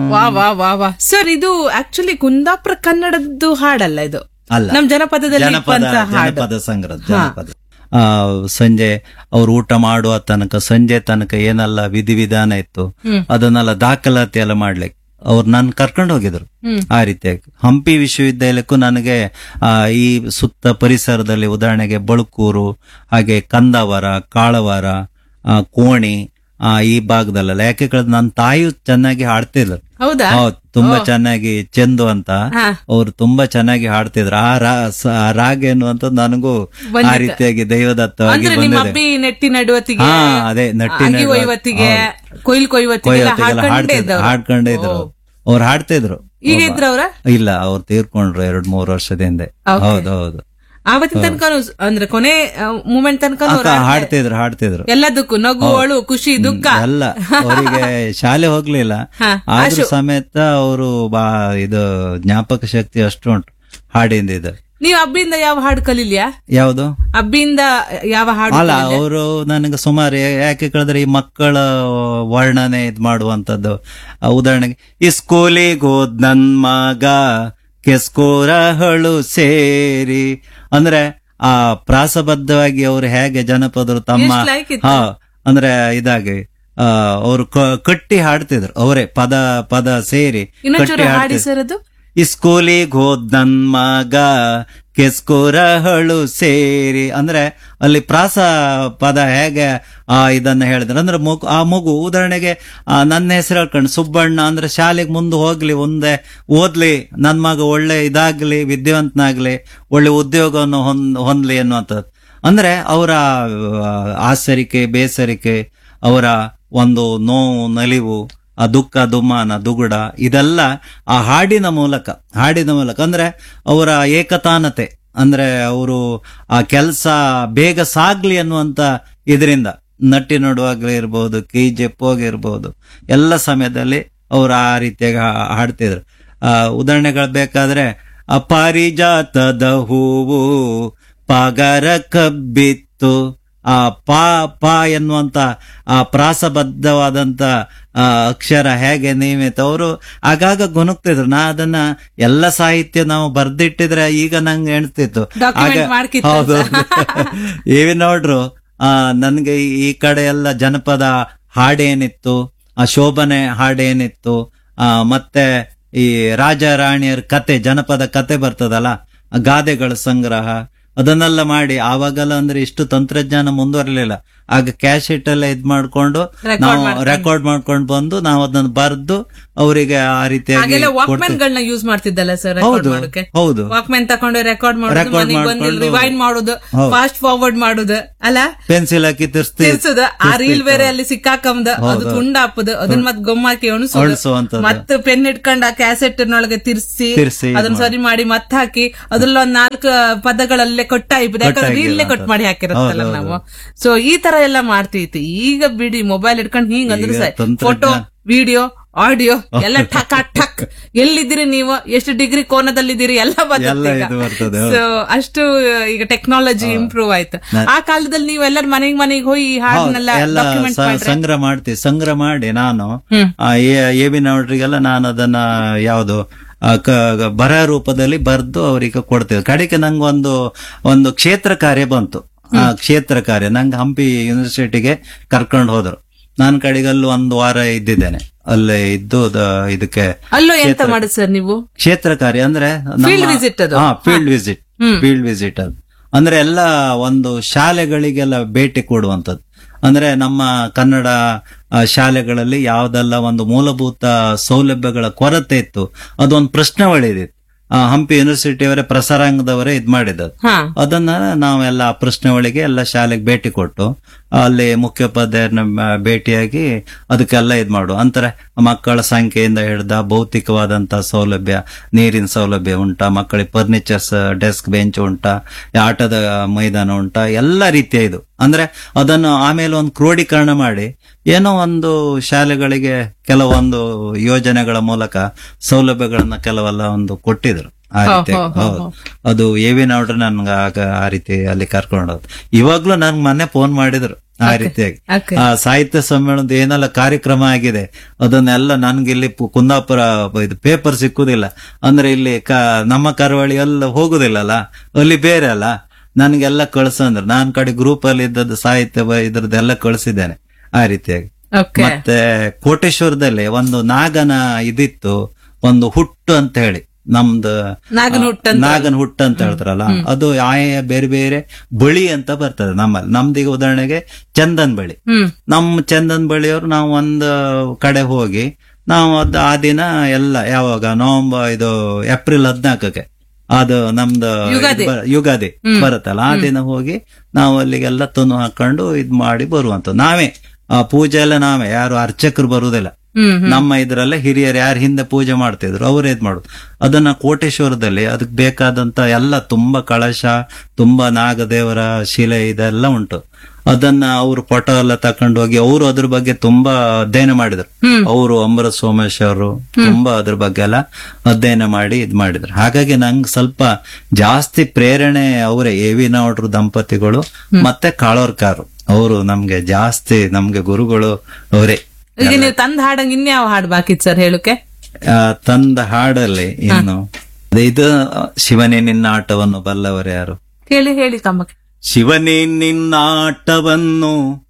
ವಾ ವಾ ವಾ ವಾ ಸರ್ ಇದು ಆಕ್ಚುಲಿ ಕುಂದಾಪುರ ಕನ್ನಡದ್ದು ಹಾಡಲ್ಲ ಇದು ಅಲ್ಲ ನಮ್ ಜನಪದದಲ್ಲಿ ಜನಪದ ಇರುವಂತ ಹಾಡು ಜನಪದ ಸಂಗ್ರಹ ಜನಪದ ಆ, ಸಂಜೆ ಅವ್ರು ಊಟ ಮಾಡುವ ತನಕ ಸಂಜೆ ತನಕ ಏನೆಲ್ಲ ವಿಧಿವಿಧಾನ ಇತ್ತು ಹ್ಮ್. ಅದನ್ನೆಲ್ಲ ದಾಖಲಾತಿ ಎಲ್ಲ ಮಾಡ್ಲಿಕ್ಕೆ ಅವ್ರು ನನ್ ಕರ್ಕೊಂಡು ಹೋಗಿದ್ರು ಹ್ಮ್. ಆ ರೀತಿಯಾಗಿ ಹಂಪಿ ವಿಶ್ವವಿದ್ಯಾಲಯಕ್ಕೂ ನನಗೆ ಆ, ಈ ಸುತ್ತ ಪರಿಸರದಲ್ಲಿ ಉದಾಹರಣೆಗೆ ಬಳುಕೂರು ಹಾಗೆ ಕಂದಾವರ ಕಾಳವಾರ ಆ, ಕೋಣಿ ಆ, ಈ ಭಾಗದಲ್ಲೆಲ್ಲ ಯಾಕೆ ಕೇಳಿದ್ರೆ ನನ್ನ ತಾಯಿಯು ಚೆನ್ನಾಗಿ ಹಾಡ್ತಿದ್ರು ಹೌದಾ ಹೌದು ತುಂಬಾ ಚೆನ್ನಾಗಿ ಚೆಂದು ಅಂತ ಹಾ. ಅವ್ರು ತುಂಬಾ ಚೆನ್ನಾಗಿ ಹಾಡ್ತಿದ್ರು ಆ ರಾ ಸ- ಆ ರಾಗ ಎನ್ನುವಂಥದ್ದು ನನಗೂ ಆ ಬಂದಿದೆ. ರೀತಿಯಾಗಿ ದೈವದತ್ತವಾಗಿ ಅಂದ್ರೆ ನಿಮ್ಮ ಬಂದಿದೆ ಅಬ್ಬಿ ನೆಟ್ಟಿ ನಡುವತ್ತಿಗೆ ಹಾ ಅದೇ ನಟ್ಟಿ ಅಗಿ ನಡುವ- ಒಯ್ವತ್ತಿಗೆ ಹೌದು. ಕೊಯ್ಲ್ ಕೊಯ್ವತ್ತಿಗೆ ಕೊಯ್ಯತ್ತಿಗೆಲ್ಲ ಹಾಡ್ಕೊಂಡೇ ಹಾಡ್ತಿದ್ರು ಇದ್ದವ್ರು. ಹಾಡ್ಕೊಂಡೇ ಇದ್ರು ಓ. ಅವ್ರು ಹಾಡ್ತಿದ್ರು ಈಗ ಇದ್ರವ್ರ ಇಲ್ಲ ಅವ್ರು ತೀರ್ಕೊಂಡ್ರು ಎರಡ್ ಮೂರು ವರ್ಷದ ಹಿಂದೆ Okay. ಹೌದು ಹೌದು ಆವತ್ತಿನ ತನಕ ಅಂದ್ರೆ ಕೊನೆ ಮೂಮೆಂಟ್ ತನಕ ಅಕ್ಕ ಹಾಡ್ತಿದ್ರು ಹಾಡ್ತಿದ್ರು ಎಲ್ಲದಕ್ಕೂ ನಗು ಅಳು ಖುಷಿ ದುಃಖ ಎಲ್ಲ ಅವರಿಗೆ ಶಾಲೆ ಹೋಗ್ಲಿಲ್ಲ ಹಾ, ಆದ್ರೂ ಸಮೇತ ಅವರು ಬಾ ಇದು ಜ್ಞಾಪಕ ಶಕ್ತಿ ಅಷ್ಟು ಉಂಟು ಹಾಡಿಂದ ಇದು ನೀವ್ ಅಬ್ಬಿಯಿಂದ ಯಾವ ಹಾಡು ಕಲೀಲಿಯಾ ಯಾವುದು ಅಬ್ಬಿಯಿಂದ ಯಾವ ಹಾಡು ಅಲ್ಲ ಅವರು ನನಗೆ ಸುಮಾರು ಯಾ- ಯಾಕೆ ಕೇಳಿದ್ರೆ ಈ ಮಕ್ಕಳ ವರ್ಣನೆ ಇದ್ ಮಾಡುವಂತದ್ದು ಆ, ಉದಾಹರಣೆಗೆ ಈ ಸ್ಕೂಲಿಗೆ ಹೋದ್ ನನ್ ಮಗ ಕೆಸ್ಕೋರ ಹಳು ಸೇರಿ ಅಂದ್ರೆ ಆ ಪ್ರಾಸಬದ್ಧವಾಗಿ ಅವರು ಹೇಗೆ ಜನಪದರು ತಮ್ಮ ಎಷ್ಟ್ like ಇತ್ತು? ಹಾ ಅಂದ್ರೆ ಇದಾಗಿ ಆ, ಅವರು ಕ- ಕಟ್ಟಿ ಹಾಡ್ತಿದ್ರು ಅವರೇ ಪದ ಪದ ಸೇರಿ ಇನ್ನೊಂಚೂರು ಕಟ್ಟಿ ಹಾಡಿ ಹಾಡ್ತಿದ್ರು ಸರ್ ಅದು ಈ ಸ್ಕೂಲಿಗೆ ಹೋದ್ ನನ್ ಮಗ ಕೆಸ್ಕೋರ ಹಳು ಸೇರಿ ಅಂದ್ರೆ ಅಲ್ಲಿ ಪ್ರಾಸ ಪದ ಹೇಗೆ ಆ ಇದನ್ನ ಹೇಳಿದ್ರು ಅಂದ್ರೆ ಮಗು ಆ ಮಗು ಉದಾಹರಣೆಗೆ ಆ, ನನ್ನ ಹೆಸರು ಹೇಳ್ಕೊಂಡು ಸುಬ್ಬಣ್ಣ ಅಂದ್ರೆ ಶಾಲೆಗೆ ಮುಂದೆ ಹೋಗ್ಲಿ ಮುಂದೆ ಓದ್ಲಿ ನನ್ ಮಗ ಒಳ್ಳೆ ಇದಾಗ್ಲಿ ವಿದ್ಯಾವಂತನಾಗ್ಲಿ ಒಳ್ಳೆ ಉದ್ಯೋಗವನ್ನು ಹೊಂದ್ ಹೊಂದ್ಲಿ ಅನ್ನುವಂಥದ್ದು ಅಂದ್ರೆ ಅವರ ಆ, ಆಸರಿಕೆ ಬೇಸರಿಕೆ ಅವರ ಒಂದು ನೋವು ನಲಿವು ಆ ದುಃಖ ದುಮ್ಮಾನ ದುಗುಡ ಇದೆಲ್ಲ ಆ ಹಾಡಿನ ಮೂಲಕ ಹಾಡಿನ ಮೂಲಕ ಅಂದ್ರೆ ಅವರ ಏಕತಾನತೆ ಅಂದ್ರೆ ಅವರು ಆ ಕೆಲಸ ಬೇಗ ಸಾಗ್ಲಿ ಅನ್ನುವಂತ ಇದರಿಂದ ನಟ್ಟಿ ನಡುವಾಗ್ಲಿ ಇರ್ಬೋದು ಕೈ ಜೆಪ್ಪೋಗಿರ್ಬೋದು ಎಲ್ಲ ಸಮಯದಲ್ಲಿ ಅವರು ಆ ರೀತಿಯಾಗಿ ಹಾ- ಹಾಡ್ತಿದ್ರು ಆ ಉದಾಹರಣೆಗಳು ಬೇಕಾದ್ರೆ ಆ ಪಾರಿಜಾತದ ಹೂವು ಪಗರ ಕಬ್ಬಿತ್ತು ಆ ಪಾ ಪಾ ಎನ್ನುವಂತ ಆ ಪ್ರಾಸಬದ್ಧವಾದಂತ ಆ ಅಕ್ಷರ ಹೇಗೆ ನಿಯಮಿತ ಅವರು ಆಗಾಗ ಗುಣುಕ್ತಿದ್ರು ನಾ ಅದನ್ನ ಎಲ್ಲ ಸಾಹಿತ್ಯ ನಾವು ಬರ್ದಿಟ್ಟಿದ್ರೆ ಈಗ ನಂಗೆ ಎಣ್ತಿತ್ತು Document ಮಾಡ್ಕಿತ್ತು ಹೌದು ಏವಿ ನೋಡ್ರು ಆ ನನ್ಗೆ ಈ- ಈ ಕಡೆ ಎಲ್ಲ ಜನಪದ ಹಾಡೇನಿತ್ತು ಆ ಶೋಭನೆ ಹಾಡೇನಿತ್ತು ಆ ಮತ್ತೆ ಈ ರಾಜ ರಾಣಿಯರ ಕತೆ ಜನಪದ ಕತೆ ಬರ್ತದಲ್ಲ ಆ ಗಾದೆಗಳ ಸಂಗ್ರಹ ಅದನ್ನೆಲ್ಲ ಮಾಡಿ ಆವಾಗೆಲ್ಲ ಅಂದ್ರೆ ಇಷ್ಟು ತಂತ್ರಜ್ಞಾನ ಮುಂದುವರಲಿಲ್ಲ ಆಗ ಕ್ಯಾಶೆಟ್ ಎಲ್ಲ ಇದ್ ಮಾಡ್ಕೊಂಡು Record ನಾವು ಮಾಡ್ಕೊಂಡು. ರೆಕಾರ್ಡ್ ಮಾಡ್ಕೊಂಡು ಬಂದು ನಾವು ಅದನ್ನ ಬರ್ದು ಅವರಿಗೆ ಆ ರೀತಿಯಾಗಿ ಹಾಗೆಲ್ಲ ವಾಕ್ಮ್ಯಾನ್ ಕೊಡ್ತೀವಿ. ಗಳನ್ನ ಯೂಸ್ ಮಾಡ್ತಿದ್ದಲ್ಲ ಸರ್ ಹೌದು ರೆಕಾರ್ಡ್ ಮಾಡೋಕೆ ಹೌದು ವಾಕ್ಮ್ಯಾನ್ ತಕೊಂಡು ರೆಕಾರ್ಡ್ ಮಾಡೋದು Record ಮನೆಗೆ ಬಂದು ಮಾಡ್ಕೊಂಡು- ರಿವೈಂಡ್ ಮಾಡೋದು ಹೌದು. ಫಾಸ್ಟ್ ಫಾರ್ವರ್ಡ್ ಮಾಡೋದು ಅಲ್ಲ ಪೆನ್ಸಿಲ್ ಹಾಕಿ ತಿರ್ಸ್ತಿ ತಿರ್ಸೋದು ಆ ರೀಲ್ ಬೇರೆ ಅಲ್ಲಿ ಸಿಕ್ಕಾಕಂಬುದು ಅದು ಹೌದು. ತುಂಡ ಹಾಪುದು ಅದನ್ನ ಮತ್ ಗೊಮ್ಮಾಕಿ ಅಳಿಸುವಂಥದ್ದು. ಅಣಸೋದು ಮತ್ತೆ ಪೆನ್ ಇಟ್ಕೊಂಡು ಆ ಕ್ಯಾಸೆಟ್ ನೊಳಗೆ ತಿರ್ಸಿ ತಿರ್ಸಿ ಅದನ್ನ ಇದ್ ಸರಿ ಮಾಡಿ ಮತ್ತೆ ಹಾಕಿ ಅದ್ರಲ್ಲಿ ಒಂದ್ ನಾಲ್ಕು ಪದಗಳಲ್ಲೇ ಕೊಟ್ಟಾಯ್ಬೋದು ಯಾಕಂದ್ರೆ ಕೊಟ್ಟಾಗಿ ರೀಲ್ಲೇ ಕಟ್ ಮಾಡಿ ಹಾಕಿರತ್ತಲ್ಲ ಹೌದು, ನಾವು ಸೊ ಈ ತರ ಎಲ್ಲ ಮಾಡ್ತಿತ್ತು ಈಗ ಬಿಡಿ ಮೊಬೈಲ್ ಇಟ್ಕೊಂಡು ಹಿಂಗ್ ಅಂದ್ರೆ ಈಗ ತಂತ್ರಜ್ಞಾನ- ಫೋಟೋ ವಿಡಿಯೋ ಆಡಿಯೋ ಎಲ್ಲ ಠಕ್ ಠಕ್ ಎಲ್ಲಿದ್ದೀರಿ ನೀವು ಎಷ್ಟು ಡಿಗ್ರಿ ಕೋನದಲ್ಲಿದ್ದೀರಿ ಎಲ್ಲ ಎಲ್ಲ ಇದು ಬರ್ತದೆ, ಹೌದು. ಸೊ ಅಷ್ಟು ಈಗ ಟೆಕ್ನಾಲಜಿ ಇಂಪ್ರೂವ್ ಆಯ್ತು ಆ ಕಾಲದಲ್ಲಿ ನೀವು ಎಲ್ಲರ ಮನೆಗ್ ಮನೆಗೆ ಹೋಗಿ ಈ ಹಾಡನ್ನೆಲ್ಲ ಎಲ್ಲ ಡಾಕ್ಯುಮೆಂಟ್ ಸ- ಮಾಡ್ರೆ ಸಂಗ್ರಹ ಮಾಡ್ತೀವಿ ಸಂಗ್ರಹ ಮಾಡಿ ನಾನು ಹ್ಮ್. ಎ ಬಿ ನವರಿಗೆಲ್ಲ ನಾನು ಅದನ್ನ ಯಾವುದು ಆ, ಕ- ಬರಹ ರೂಪದಲ್ಲಿ ಬರ್ದು ಅವರಿಗೆ ಕೊಡ್ತೇವೆ ಕಡೆಗೆ ನಂಗೊಂದು ಒಂದು ಕ್ಷೇತ್ರ ಕಾರ್ಯ ಬಂತು ಆ ಕ್ಷೇತ್ರ ಕಾರ್ಯ ನಂಗೆ ಹಂಪಿ ಯೂನಿವರ್ಸಿಟಿಗೆ ಕರ್ಕೊಂಡು ಹೋದ್ರು ನಾನು ಕಡೆಗಲ್ಲಿ ಒಂದು ವಾರ ಇದ್ದಿದ್ದೇನೆ ಅಲ್ಲೇ ಇದ್ದು ದ- ಇದಕ್ಕೆ ಅಲ್ಲೂ ಎಂತ ಮಾಡುದು ಸರ್ ನೀವು ಕ್ಷೇತ್ರ ಕಾರ್ಯ ಅಂದ್ರೆ Field visit ಅದು? ಹಾ ಫೀಲ್ಡ್ ವಿಸಿಟ್ ಫೀಲ್ಡ್ ವಿಸಿಟ್ ಅದು ಅಂದ್ರೆ ಎಲ್ಲ ಒಂದು ಶಾಲೆಗಳಿಗೆಲ್ಲ ಭೇಟಿ ಕೊಡುವಂತದ್ದು ಅಂದ್ರೆ ನಮ್ಮ ಕನ್ನಡ ಆ, ಶಾಲೆಗಳಲ್ಲಿ ಯಾವ್ದೆಲ್ಲ ಒಂದು ಮೂಲಭೂತ ಸೌಲಭ್ಯಗಳ ಕೊರತೆ ಇತ್ತು ಅದೊಂದು ಪ್ರಶ್ನಾವಳಿ ಇದಿತ್ತು ಆ, ಹಂಪಿ ಯೂನಿವರ್ಸಿಟಿಯವರೇ ಪ್ರಸಾರಾಂಗದವರೇ ಇದ್ ಮಾಡಿದ್ದದು ಹಾ ಅದನ್ನ ನಾವೆಲ್ಲ ಆ ಪ್ರಶ್ನೆಗಳಿಗೆ ಎಲ್ಲ ಶಾಲೆಗೆ ಭೇಟಿ ಕೊಟ್ಟು ಅಲ್ಲಿ ಮುಖ್ಯೋಪಾಧ್ಯಾಯರನ್ನ ಮ- ಭೇಟಿಯಾಗಿ ಅದಕ್ಕೆಲ್ಲ ಇದ್ ಮಾಡು ಅಂತಾರೆ ಮಕ್ಕಳ ಸಂಖ್ಯೆಯಿಂದ ಹಿಡ್ದ ಭೌತಿಕವಾದಂತ ಸೌಲಭ್ಯ ನೀರಿನ ಸೌಲಭ್ಯ ಉಂಟಾ ಮಕ್ಕಳಿಗೆ ಫರ್ನಿಚರ್ಸ್ ಡೆಸ್ಕ್ ಬೆಂಚ್ ಉಂಟಾ ಆಟದ ಮೈದಾನ ಉಂಟಾ ಎಲ್ಲ ರೀತಿಯ ಇದು ಅಂದ್ರೆ ಅದನ್ನು ಆಮೇಲೆ ಒಂದು ಕ್ರೋಢೀಕರಣ ಮಾಡಿ ಏನೋ ಒಂದು ಶಾಲೆಗಳಿಗೆ ಕೆಲವೊಂದು ಯೋಜನೆಗಳ ಮೂಲಕ ಸೌಲಭ್ಯಗಳನ್ನ ಕೆಲವೆಲ್ಲ ಒಂದು ಕೊಟ್ಟಿದ್ರು ಆ ಹೋ, ರೀತಿ ಹೋ, ಹೋ, ಹೌದು ಅದು ಎವಿ ನೋಡ್ರೆ ನನ್ಗ ಆಗ ಆ ರೀತಿ ಅಲ್ಲಿ ಕರ್ಕೊಂಡು ಹೋದ್ ಇವಾಗ್ಲೂ ನನ್ಗೆ ಮೊನ್ನೆ ಫೋನ್ ಮಾಡಿದ್ರು ಆ ರೀತಿಯಾಗಿ ಓಕೆ ಆ ಸಾಹಿತ್ಯ ಸಮ್ಮೇಳನದ ಏನೆಲ್ಲ ಕಾರ್ಯಕ್ರಮ ಆಗಿದೆ ಅದನ್ನೆಲ್ಲ ನನ್ಗೆ ಇಲ್ಲಿ ಪು- ಕುಂದಾಪುರ ಇದು ಪೇಪರ್ ಸಿಕ್ಕುದಿಲ್ಲ ಅಂದ್ರೆ ಇಲ್ಲಿ ಕ ನಮ್ಮ ಕರಾವಳಿ ಎಲ್ಲ ಹೋಗುದಿಲ್ಲಲ್ಲ ಅಲ್ಲಿ ಬೇರೆ ಅಲ್ಲ ನನ್ಗೆಲ್ಲ ಕಳ್ಸಂದ್ರು ನಾನ್ ಕಡೆ ಗ್ರೂಪ್ ಅಲ್ಲಿ ಇದ್ದದ್ದು ಸಾಹಿತ್ಯ ಬ- ಇದ್ರದ್ದೆಲ್ಲ ಕಳ್ಸಿದ್ದೇನೆ ಆ ರೀತಿಯಾಗಿ ಓಕೆ ಮತ್ತೆ ಕೋಟೇಶ್ವರದಲ್ಲಿ ಒಂದು ನಾಗನ ಇದಿತ್ತು ಒಂದು ಹುಟ್ಟು ಅಂತ ಹೇಳಿ ನಮ್ದು ನಾಗನ ಹುಟ್ಟು ಅಂತ. ನಾಗನ ಹುಟ್ಟು ಅಂತ ಹೇಳ್ತಾರಲ್ಲ ಅದು ಆಯಾ ಬೇರೆ ಬೇರೆ ಬಳಿ ಅಂತ ಬರ್ತದೆ ನಮ್ಮಲ್ಲಿ ನಮ್ದೀಗ ಉದಾಹರಣೆಗೆ ಚಂದನ್ ಬಳಿ ಹ್ಮ್ ನಮ್ಮ ಚಂದನ್ ಬಳಿಯವರು ನಾವು ಒಂದು ಕಡೆ ಹೋಗಿ ನಾವು ಅದ್ ಆ ದಿನ ಎಲ್ಲ ಯಾವಾಗ ನವೆಂಬರ್ ಇದು ಏಪ್ರಿಲ್ ಹದ್ನಾಲ್ಕಕ್ಕೆ ಅದು ನಮ್ದು ಯುಗಾದಿ. ಇದು ಬ- ಯುಗಾದಿ ಬರುತ್ತಲ್ಲ ಆ ದಿನ ಹೋಗಿ ನಾವು ಅಲ್ಲಿಗೆಲ್ಲ ತುನು ಹಾಕೊಂಡು ಇದ್ ಮಾಡಿ ಬರುವಂತ ನಾವೇ ಆ ಪೂಜೆ ಎಲ್ಲ ನಾವೇ ಯಾರು ಅರ್ಚಕರು ಬರುವುದಿಲ್ಲ ಹ್ಮ್ ಹ್ಮ್ ನಮ್ಮ ಇದ್ರಲ್ಲೇ ಹಿರಿಯರು ಯಾರು ಹಿಂದೆ ಪೂಜೆ ಮಾಡ್ತಿದ್ರು ಅವರೇ ಇದ್ ಮಾಡುದು ಅದನ್ನ ಕೋಟೇಶ್ವರದಲ್ಲಿ ಅದಕ್ಕೆ ಬೇಕಾದಂತ ಎಲ್ಲ ತುಂಬಾ ಕಳಶ ತುಂಬಾ ನಾಗದೇವರ ಶಿಲೆ ಇದೆಲ್ಲ ಉಂಟು ಅದನ್ನ ಅವರು ಫೋಟೋ ಎಲ್ಲ ತಕೊಂಡು ಹೋಗಿ ಅವರು ಅದ್ರ ಬಗ್ಗೆ ತುಂಬಾ ಅಧ್ಯಯನ ಮಾಡಿದ್ರು ಹ್ಮ್. ಅವರು ಅಮೃತ ಸೋಮೇಶ್ ಅವರು ತುಂಬಾ ಅದ್ರ ಬಗ್ಗೆ ಎಲ್ಲ ಅಧ್ಯಯನ ಮಾಡಿ ಇದ್ ಮಾಡಿದ್ರು ಹಾಗಾಗಿ ನಂಗೆ ಸ್ವಲ್ಪ ಜಾಸ್ತಿ ಪ್ರೇರಣೆ ಅವರೇ ಎ ವಿ ನಾವ್ಡ್ರು ದಂಪತಿಗಳು ಮತ್ತೆ ಕಾಳೋರ್ಕಾರು ಅವರು ನಮ್ಗೆ ಜಾಸ್ತಿ ನಮ್ಗೆ ಗುರುಗಳು ಅವರೇ ಈಗ ನೀವು ತಂದ ಹಾಡಂಗ್ ಇನ್ಯಾವ ಹಾಡು ಬಾಕಿ ಸರ್ ಹೇಳುಕೆ ಆ, ತಂದ ಹಾಡಲ್ಲಿ ಇನ್ನು ಅದೇ ಇದು ಶಿವನೇ ನಿನ್ನ ಆಟವನ್ನು ಬಲ್ಲವರು ಯಾರು ಹೇಳಿ ಹೇಳಿ ಕಮ್ಮಕ್ಕೆ ಶಿವನೇ ನಿನ್ನ ಆಟವನ್ನು